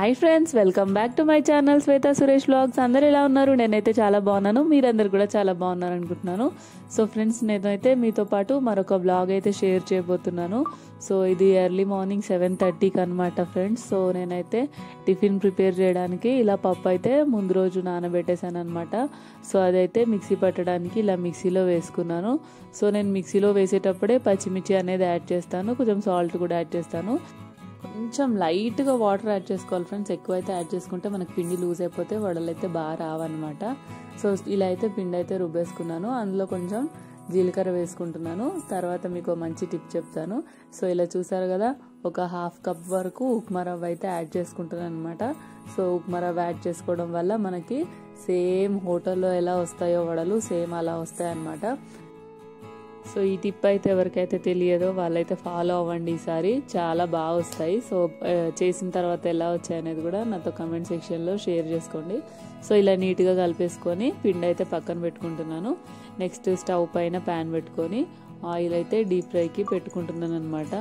hi friends welcome back to my channel Swetha Suresh vlogs అందరు ఎలా ఉన్నారు నేనైతే చాలా బాగున్నాను మీరందరు కూడా చాలా బాగున్నారు అనుకుంటున్నాను సో ఫ్రెండ్స్ నేనైతే మీతో పాటు మరొక బ్లాగ్ అయితే షేర్ చేయబోతున్నాను సో ఇది ఎర్లీ మార్నింగ్ సెవెన్ థర్టీకి అనమాట ఫ్రెండ్స్ సో నేనైతే టిఫిన్ ప్రిపేర్ చేయడానికి ఇలా పప్పు అయితే ముందు రోజు నానబెట్టేశాను అనమాట సో అదైతే మిక్సీ పట్టడానికి ఇలా మిక్సీలో వేసుకున్నాను సో నేను మిక్సీలో వేసేటప్పుడే పచ్చిమిర్చి అనేది యాడ్ చేస్తాను కొంచెం సాల్ట్ కూడా యాడ్ చేస్తాను కొంచెం లైట్గా వాటర్ యాడ్ చేసుకోవాలి ఫ్రెండ్స్ ఎక్కువైతే యాడ్ చేసుకుంటే మనకి పిండి లూజ్ అయిపోతే వడలు అయితే బాగా రావన్నమాట సో ఇలా అయితే పిండి అయితే రుబ్బేసుకున్నాను అందులో కొంచెం జీలకర్ర వేసుకుంటున్నాను తర్వాత మీకు మంచి టిప్ చెప్తాను సో ఇలా చూసారు కదా ఒక హాఫ్ కప్ వరకు ఉప్మా రవ్వ అయితే యాడ్ చేసుకుంటున్నాను అనమాట సో ఉప్మా రవ్వ యాడ్ చేసుకోవడం వల్ల మనకి సేమ్ హోటల్లో ఎలా వస్తాయో వడలు సేమ్ అలా వస్తాయి అన్నమాట సో ఈ టిప్ అయితే ఎవరికైతే తెలియదో వాళ్ళైతే ఫాలో అవ్వండి ఈసారి చాలా బాగా వస్తాయి సో చేసిన తర్వాత ఎలా వచ్చాయి అనేది కూడా నాతో కమెంట్ సెక్షన్లో షేర్ చేసుకోండి సో ఇలా నీట్గా కలిపేసుకొని పిండి అయితే పక్కన పెట్టుకుంటున్నాను నెక్స్ట్ స్టవ్ పైన ప్యాన్ పెట్టుకొని ఆయిల్ అయితే డీప్ ఫ్రైకి పెట్టుకుంటున్నాను అనమాట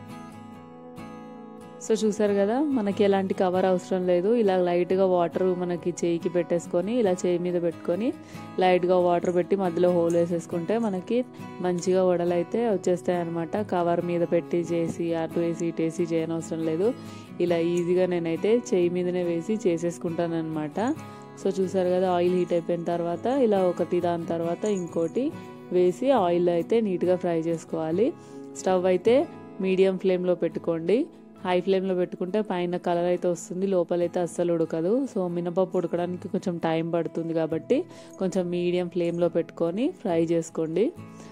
సో చూసారు కదా మనకి ఎలాంటి కవర్ అవసరం లేదు ఇలా లైట్గా వాటర్ మనకి చేయికి పెట్టేసుకొని ఇలా చేయి మీద పెట్టుకొని లైట్గా వాటర్ పెట్టి మధ్యలో హోల్ వేసేసుకుంటే మనకి మంచిగా వడలు అయితే వచ్చేస్తాయి అనమాట కవర్ మీద పెట్టి చేసి అటు వేసి ఇటు వేసి చేయనవసరం లేదు ఇలా ఈజీగా నేనైతే చేయి మీదనే వేసి చేసేసుకుంటాను అనమాట సో చూసారు కదా ఆయిల్ హీట్ అయిపోయిన తర్వాత ఇలా ఒకటి దాని తర్వాత ఇంకోటి వేసి ఆయిల్ అయితే నీట్గా ఫ్రై చేసుకోవాలి స్టవ్ అయితే మీడియం ఫ్లేమ్లో పెట్టుకోండి హై ఫ్లేమ్లో పెట్టుకుంటే పైన కలర్ అయితే వస్తుంది లోపలైతే అస్సలు ఉడకదు సో మినపప్పు ఉడకడానికి కొంచెం టైం పడుతుంది కాబట్టి కొంచెం మీడియం ఫ్లేమ్లో పెట్టుకొని ఫ్రై చేసుకోండి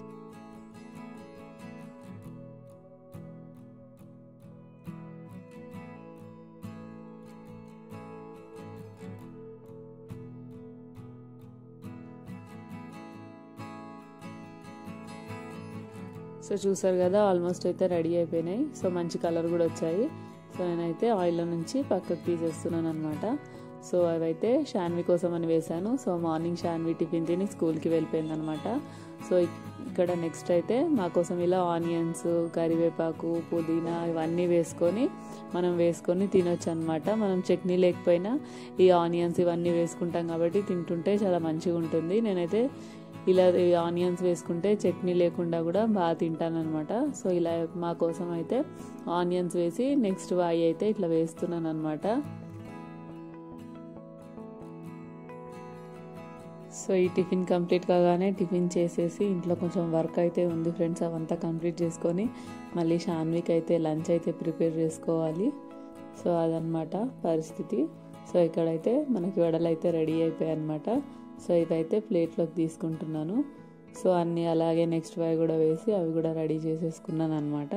సో చూసారు కదా ఆల్మోస్ట్ అయితే రెడీ అయిపోయినాయి సో మంచి కలర్ కూడా వచ్చాయి సో నేనైతే ఆయిల్లో నుంచి పక్కకు తీసేస్తున్నాను అనమాట సో అవైతే షాన్వి కోసం అని వేశాను సో మార్నింగ్ షాన్వి టిఫిన్ తిని స్కూల్కి వెళ్ళిపోయింది అనమాట సో ఇక్కడ నెక్స్ట్ అయితే మా కోసం ఇలా ఆనియన్స్ కరివేపాకు పుదీనా ఇవన్నీ వేసుకొని మనం వేసుకొని తినొచ్చు అనమాట మనం చట్నీ లేకపోయినా ఈ ఆనియన్స్ ఇవన్నీ వేసుకుంటాం కాబట్టి తింటుంటే చాలా మంచిగా ఉంటుంది నేనైతే ఇలా ఆనియన్స్ వేసుకుంటే చట్నీ లేకుండా కూడా బాగా తింటాను అనమాట సో ఇలా మా కోసం అయితే ఆనియన్స్ వేసి నెక్స్ట్ వాయి అయితే ఇట్లా వేస్తున్నాను అనమాట సో ఈ టిఫిన్ కంప్లీట్ కాగానే టిఫిన్ చేసేసి ఇంట్లో కొంచెం వర్క్ అయితే ఉంది ఫ్రెండ్స్ అవంతా కంప్లీట్ చేసుకొని మళ్ళీ షాన్విక్ అయితే లంచ్ అయితే ప్రిపేర్ చేసుకోవాలి సో అదనమాట పరిస్థితి సో ఇక్కడైతే మనకి వడలు అయితే రెడీ అయిపోయాయి అనమాట సో ఇదైతే ప్లేట్లోకి తీసుకుంటున్నాను సో అన్నీ అలాగే నెక్స్ట్ వై కూడా వేసి అవి కూడా రెడీ చేసేసుకున్నాను అనమాట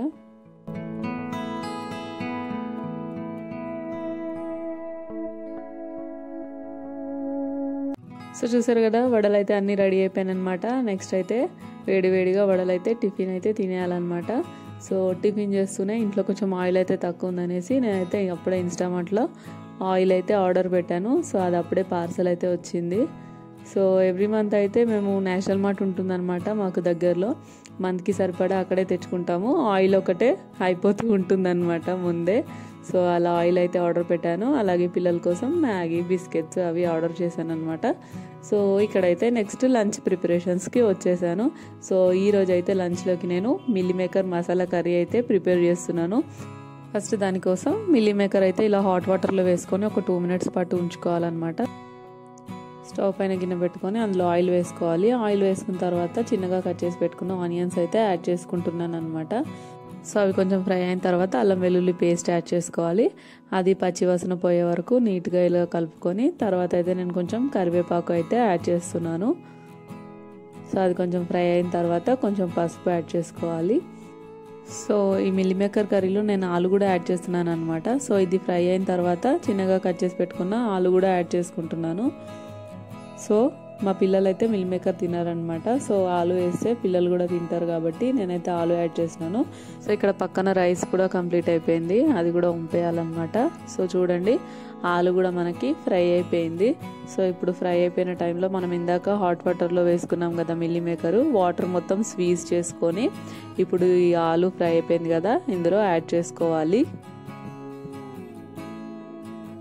సో చూసారు కదా వడలు అయితే అన్నీ రెడీ అయిపోయానమాట నెక్స్ట్ అయితే వేడి వేడిగా వడలు అయితే టిఫిన్ అయితే తినేయాలన్నమాట సో టిఫిన్ చేస్తూనే ఇంట్లో కొంచెం ఆయిల్ అయితే తక్కువ ఉందనేసి నేనైతే అప్పుడే ఇన్స్టామార్ట్లో ఆయిల్ అయితే ఆర్డర్ పెట్టాను సో అది అప్పుడే పార్సల్ అయితే వచ్చింది సో ఎవ్రీ మంత్ అయితే మేము నేషనల్ మార్ట్ ఉంటుందన్నమాట మాకు దగ్గరలో మంత్కి సరిపడా అక్కడే తెచ్చుకుంటాము ఆయిల్ ఒకటే అయిపోతూ ఉంటుందన్నమాట ముందే సో అలా ఆయిల్ అయితే ఆర్డర్ పెట్టాను అలాగే పిల్లల కోసం మ్యాగీ బిస్కెట్స్ అవి ఆర్డర్ చేశాను అనమాట సో ఇక్కడైతే నెక్స్ట్ లంచ్ ప్రిపరేషన్స్కి వచ్చేసాను సో ఈ రోజు అయితే లంచ్లోకి నేను మిల్లీ మేకర్ మసాలా కర్రీ అయితే ప్రిపేర్ చేస్తున్నాను ఫస్ట్ దానికోసం మిల్లీ మేకర్ అయితే ఇలా హాట్ వాటర్లో వేసుకొని ఒక టూ మినిట్స్ పాటు ఉంచుకోవాలన్నమాట స్టవ్ పైన గిన్నె పెట్టుకొని అందులో ఆయిల్ వేసుకోవాలి ఆయిల్ వేసుకున్న తర్వాత చిన్నగా కట్ చేసి పెట్టుకున్న ఆనియన్స్ అయితే యాడ్ చేసుకుంటున్నాను అనమాట సో అవి కొంచెం ఫ్రై అయిన తర్వాత అల్లం వెల్లుల్లి పేస్ట్ యాడ్ చేసుకోవాలి అది పచ్చివాసన పోయే వరకు నీట్గా ఇలా కలుపుకొని తర్వాత అయితే నేను కొంచెం కరివేపాకు అయితే యాడ్ చేస్తున్నాను సో అది కొంచెం ఫ్రై అయిన తర్వాత కొంచెం పసుపు యాడ్ చేసుకోవాలి సో ఈ మిల్లీ మేకర్ కర్రీలో నేను ఆలు కూడా యాడ్ చేస్తున్నాను అనమాట సో ఇది ఫ్రై అయిన తర్వాత చిన్నగా కట్ చేసి పెట్టుకున్న ఆలు కూడా యాడ్ చేసుకుంటున్నాను సో మా పిల్లలు అయితే మిల్ మేకర్ తినారనమాట సో ఆలు వేస్తే పిల్లలు కూడా తింటారు కాబట్టి నేనైతే ఆలు యాడ్ చేసినాను సో ఇక్కడ పక్కన రైస్ కూడా కంప్లీట్ అయిపోయింది అది కూడా ఉంపేయాలన్నమాట సో చూడండి ఆలు కూడా మనకి ఫ్రై అయిపోయింది సో ఇప్పుడు ఫ్రై అయిపోయిన టైంలో మనం ఇందాక హాట్ వాటర్లో వేసుకున్నాం కదా మిల్లీ మేకరు వాటర్ మొత్తం స్వీజ్ చేసుకొని ఇప్పుడు ఈ ఆలు ఫ్రై అయిపోయింది కదా ఇందులో యాడ్ చేసుకోవాలి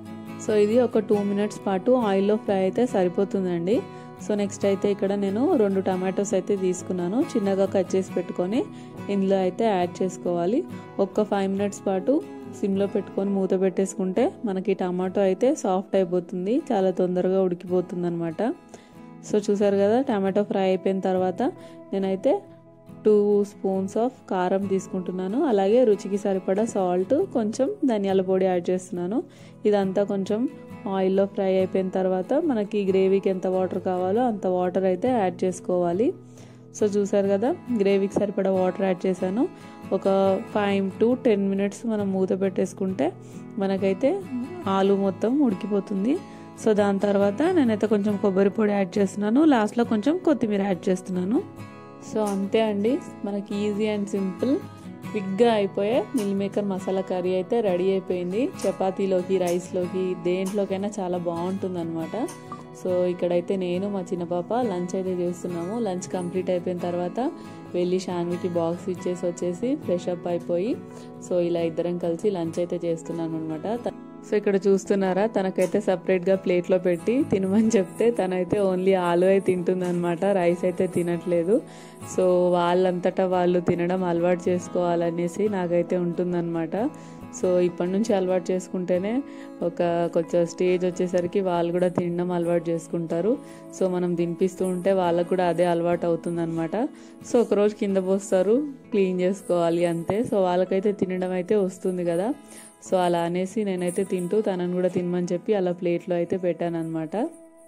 సో ఇది ఒక టూ మినిట్స్ పాటు ఆయిల్లో ఫ్రై అయితే సరిపోతుందండి సో నెక్స్ట్ అయితే ఇక్కడ నేను రెండు టమాటోస్ అయితే తీసుకున్నాను చిన్నగా కట్ చేసి పెట్టుకొని ఇందులో అయితే యాడ్ చేసుకోవాలి ఒక్క ఫైవ్ మినిట్స్ పాటు సిమ్లో పెట్టుకొని మూత పెట్టేసుకుంటే మనకి టమాటో అయితే సాఫ్ట్ అయిపోతుంది చాలా తొందరగా ఉడికిపోతుంది అనమాట సో చూసారు కదా టమాటో ఫ్రై అయిపోయిన తర్వాత నేనైతే టూ స్పూన్స్ ఆఫ్ కారం తీసుకుంటున్నాను అలాగే రుచికి సరిపడా సాల్ట్ కొంచెం ధనియాల పొడి యాడ్ చేస్తున్నాను ఇదంతా కొంచెం ఆయిల్లో ఫ్రై అయిపోయిన తర్వాత మనకి గ్రేవీకి ఎంత వాటర్ కావాలో అంత వాటర్ అయితే యాడ్ చేసుకోవాలి సో చూసారు కదా గ్రేవీకి సరిపడా వాటర్ యాడ్ చేశాను ఒక ఫైవ్ టు టెన్ మినిట్స్ మనం మూత పెట్టేసుకుంటే మనకైతే ఆలు మొత్తం ఉడికిపోతుంది సో దాని తర్వాత నేనైతే కొంచెం కొబ్బరి పొడి యాడ్ చేస్తున్నాను లాస్ట్లో కొంచెం కొత్తిమీర యాడ్ చేస్తున్నాను సో అంతే అండి మనకి ఈజీ అండ్ సింపుల్ క్విక్గా అయిపోయే మిల్ మేకర్ మసాలా కర్రీ అయితే రెడీ అయిపోయింది చపాతీలోకి రైస్లోకి దేంట్లోకైనా చాలా బాగుంటుంది అనమాట సో ఇక్కడైతే నేను మా చిన్న పాప లంచ్ అయితే చేస్తున్నాము లంచ్ కంప్లీట్ అయిపోయిన తర్వాత వెళ్ళి షాన్వికి బాక్స్ ఇచ్చేసి వచ్చేసి ఫ్రెష్ అప్ అయిపోయి సో ఇలా ఇద్దరం కలిసి లంచ్ అయితే చేస్తున్నాను అనమాట సో ఇక్కడ చూస్తున్నారా తనకైతే సపరేట్గా ప్లేట్లో పెట్టి తినమని చెప్తే తనైతే ఓన్లీ ఆలు అయితే తింటుంది అనమాట రైస్ అయితే తినట్లేదు సో వాళ్ళంతటా వాళ్ళు తినడం అలవాటు చేసుకోవాలనేసి నాకైతే ఉంటుందన్నమాట సో ఇప్పటి నుంచి అలవాటు చేసుకుంటేనే ఒక కొంచెం స్టేజ్ వచ్చేసరికి వాళ్ళు కూడా తినడం అలవాటు చేసుకుంటారు సో మనం తినిపిస్తూ ఉంటే వాళ్ళకు కూడా అదే అలవాటు అవుతుందన్నమాట సో ఒకరోజు కింద పోస్తారు క్లీన్ చేసుకోవాలి అంతే సో వాళ్ళకైతే తినడం అయితే వస్తుంది కదా సో అలా అనేసి నేనైతే తింటూ తనను కూడా తినమని చెప్పి అలా ప్లేట్లో అయితే పెట్టాను అనమాట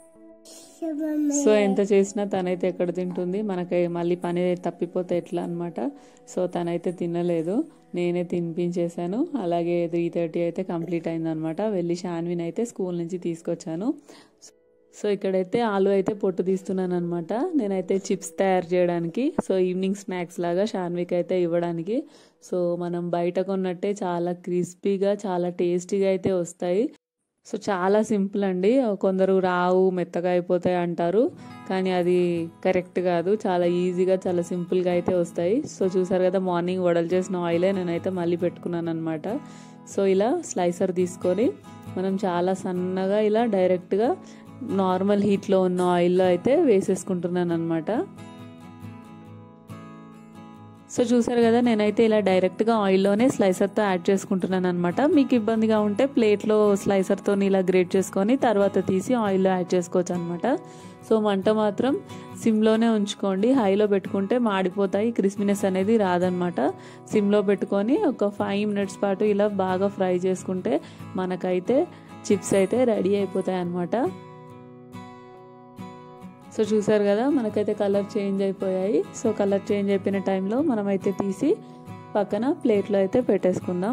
సో ఎంత చేసినా తనైతే ఎక్కడ తింటుంది మనకి మళ్ళీ పని తప్పిపోతే ఎట్లా అనమాట సో తనైతే తినలేదు నేనే తినిపించేశాను అలాగే త్రీ థర్టీ అయితే కంప్లీట్ అయిందనమాట వెళ్ళి షాన్విన్ అయితే స్కూల్ నుంచి తీసుకొచ్చాను సో ఇక్కడైతే ఆలు అయితే పొట్టు తీస్తున్నాను అనమాట నేనైతే చిప్స్ తయారు చేయడానికి సో ఈవినింగ్ స్నాక్స్ లాగా షాన్విక్ అయితే ఇవ్వడానికి సో మనం బయట కొన్నట్టే చాలా క్రిస్పీగా చాలా టేస్టీగా అయితే వస్తాయి సో చాలా సింపుల్ అండి కొందరు రావు మెత్తగా అయిపోతాయి అంటారు కానీ అది కరెక్ట్ కాదు చాలా ఈజీగా చాలా సింపుల్గా అయితే వస్తాయి సో చూసారు కదా మార్నింగ్ వడలు చేసిన ఆయిలే నేనైతే మళ్ళీ పెట్టుకున్నాను అనమాట సో ఇలా స్లైసర్ తీసుకొని మనం చాలా సన్నగా ఇలా డైరెక్ట్గా నార్మల్ హీట్లో ఉన్న ఆయిల్లో అయితే వేసేసుకుంటున్నాను అనమాట సో చూసారు కదా నేనైతే ఇలా డైరెక్ట్గా ఆయిల్లోనే స్లైసర్తో యాడ్ చేసుకుంటున్నాను అనమాట మీకు ఇబ్బందిగా ఉంటే ప్లేట్లో స్లైసర్తో ఇలా గ్రేట్ చేసుకొని తర్వాత తీసి ఆయిల్లో యాడ్ చేసుకోవచ్చు అనమాట సో మంట మాత్రం సిమ్లోనే ఉంచుకోండి హైలో పెట్టుకుంటే మాడిపోతాయి క్రిస్పీనెస్ అనేది రాదనమాట సిమ్లో పెట్టుకొని ఒక ఫైవ్ మినిట్స్ పాటు ఇలా బాగా ఫ్రై చేసుకుంటే మనకైతే చిప్స్ అయితే రెడీ అయిపోతాయి అన్నమాట సో చూసారు కదా మనకైతే కలర్ చేంజ్ అయిపోయాయి సో కలర్ చేంజ్ అయిపోయిన టైంలో మనమైతే తీసి పక్కన ప్లేట్లో అయితే పెట్టేసుకుందాం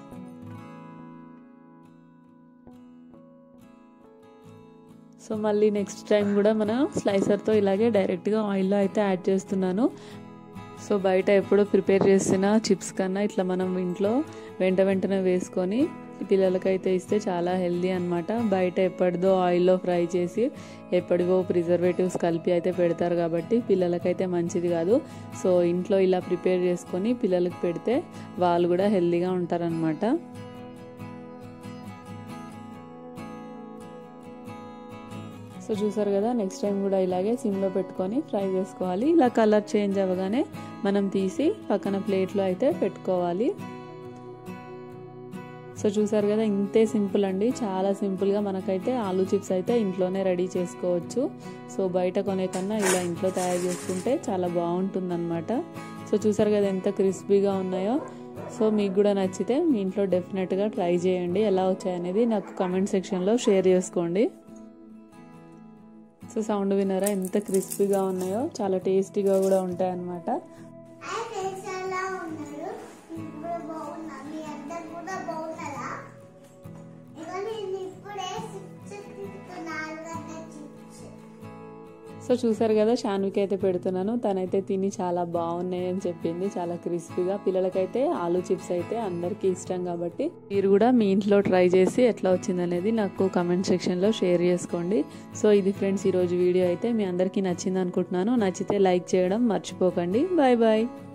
సో మళ్ళీ నెక్స్ట్ టైం కూడా మనం స్లైసర్తో ఇలాగే డైరెక్ట్గా ఆయిల్లో అయితే యాడ్ చేస్తున్నాను సో బయట ఎప్పుడో ప్రిపేర్ చేసిన చిప్స్ కన్నా ఇట్లా మనం ఇంట్లో వెంట వెంటనే వేసుకొని పిల్లలకైతే ఇస్తే చాలా హెల్దీ అనమాట బయట ఎప్పటిదో ఆయిల్లో ఫ్రై చేసి ఎప్పటివో ప్రిజర్వేటివ్స్ కలిపి అయితే పెడతారు కాబట్టి పిల్లలకైతే మంచిది కాదు సో ఇంట్లో ఇలా ప్రిపేర్ చేసుకొని పిల్లలకి పెడితే వాళ్ళు కూడా హెల్దీగా ఉంటారనమాట సో చూసారు కదా నెక్స్ట్ టైం కూడా ఇలాగే సిమ్లో పెట్టుకొని ఫ్రై చేసుకోవాలి ఇలా కలర్ చేంజ్ అవ్వగానే మనం తీసి పక్కన ప్లేట్లో అయితే పెట్టుకోవాలి సో చూసారు కదా ఇంతే సింపుల్ అండి చాలా సింపుల్గా మనకైతే ఆలూ చిప్స్ అయితే ఇంట్లోనే రెడీ చేసుకోవచ్చు సో బయట కొనే కన్నా ఇలా ఇంట్లో తయారు చేసుకుంటే చాలా బాగుంటుందన్నమాట సో చూసారు కదా ఎంత క్రిస్పీగా ఉన్నాయో సో మీకు కూడా నచ్చితే మీ ఇంట్లో డెఫినెట్గా ట్రై చేయండి ఎలా వచ్చాయనేది నాకు కమెంట్ సెక్షన్లో షేర్ చేసుకోండి సో సౌండ్ విన్నారా ఎంత క్రిస్పీగా ఉన్నాయో చాలా టేస్టీగా కూడా ఉంటాయి అన్నమాట సో చూసారు కదా షాన్వికి అయితే పెడుతున్నాను తనైతే తిని చాలా బాగున్నాయి అని చెప్పింది చాలా క్రిస్పీగా పిల్లలకైతే ఆలూ చిప్స్ అయితే అందరికీ ఇష్టం కాబట్టి మీరు కూడా మీ ఇంట్లో ట్రై చేసి ఎట్లా వచ్చిందనేది నాకు కమెంట్ సెక్షన్లో షేర్ చేసుకోండి సో ఇది ఫ్రెండ్స్ ఈరోజు వీడియో అయితే మీ అందరికీ నచ్చింది అనుకుంటున్నాను నచ్చితే లైక్ చేయడం మర్చిపోకండి బాయ్ బాయ్